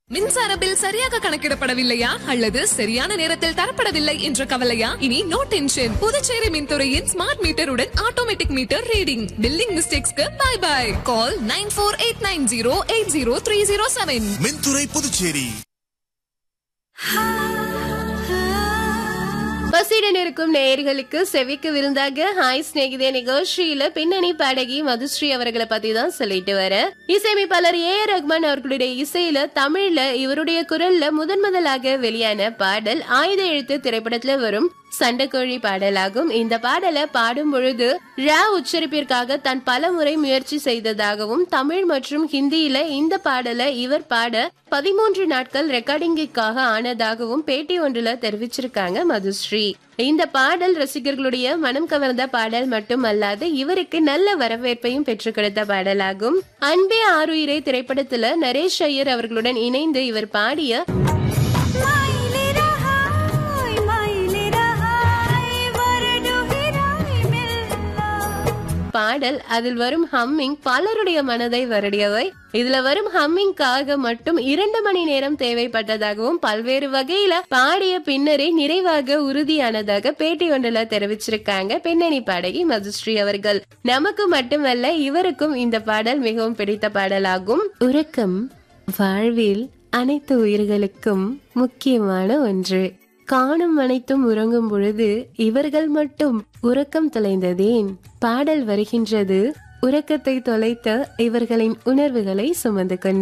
மின்சார பில் சரியாக கணக்கிடப்படவில்லையா அல்லது சரியான நேரத்தில் தரப்படவில்லை என்ற கவலையா இனி நோ டென்ஷன் புதுச்சேரி மின்துறையின் ஸ்மார்ட் மீட்டருடன் ஆட்டோமேட்டிக் மீட்டர் ரீடிங் பில்லிங் மிஸ்டேக்ஸ்க்கு bye bye call nine four eight nine zero eight zero three zero seven மின்துறை புதுச்சேரி பசியுடன் இருக்கும் நேயர்களுக்கு செவிக்கு விருந்தாக ஹாய் ஸ்நேகிதே நிகழ்ச்சியில பின்னணி பாடகி மதுஸ்ரீ அவர்களை பத்தி தான் சொல்லிட்டு வர இசையமைப்பாளர் ஏ ஆர் ரஹ்மான் அவர்களுடைய இசையில தமிழ்ல இவருடைய குரல்ல முதன் முதலாக வெளியான பாடல் ஆயுத எழுத்து திரைப்படத்துல வரும் சண்டைக்கோழி பாடலாகும் இந்த பாடலை பாடும் பொழுது ரா உச்சரிப்பிற்காக தான் பல முறை முயற்சி செய்ததாகவும் தமிழ் மற்றும் ஹிந்தியில இந்த பாடலை இவர் பாட பதிமூன்று நாட்கள் ரெக்கார்டிங்கிற்காக ஆனதாகவும் பேட்டி ஒன்றுல தெரிவிச்சிருக்காங்க மதுஸ்ரீ இந்த பாடல் ரசிகர்களுடைய மனம் கவர்ந்த பாடல் மட்டுமல்லாது இவருக்கு நல்ல வரவேற்பையும் பெற்றுக் கொடுத்த பாடலாகும் அன்பே ஆறுயிரை திரைப்படத்துல நரேஷ் ஐயர் அவர்களுடன் இணைந்து இவர் பாடிய मायले रहाय मायले रहाय वरडू हिराय मिल्ला பாடல் அதில் வரும் ஹம்மிங் பலருடைய மனதை வருடியவை இதுல வரும் ஹம்மிங்காக மட்டும் இரண்டு மணி நேரம் தேவைப்பட்டதாகவும் பல்வேறு வகையில பாடிய பின்னரே நிறைவாக உறுதியானதாக பேட்டி ஒன்றுல தெரிவிச்சிருக்காங்க பின்னணி பாடகி மதுஸ்ரீ அவர்கள் நமக்கு மட்டுமல்ல இவருக்கும் இந்த பாடல் மிகவும் பிடித்த பாடலாகும் உறக்கம் வாழ்வில் அனைத்து உயிர்களுக்கும் முக்கியமான ஒன்று காணும் அனைத்தும் உறங்கும் பொழுது இவர்கள் மட்டும் உறக்கம் தொலைந்ததேன் பாடல் வருகின்றது உறக்கத்தை தொலைத்த இவர்களின் உணர்வுகளை சுமந்து கொண்டு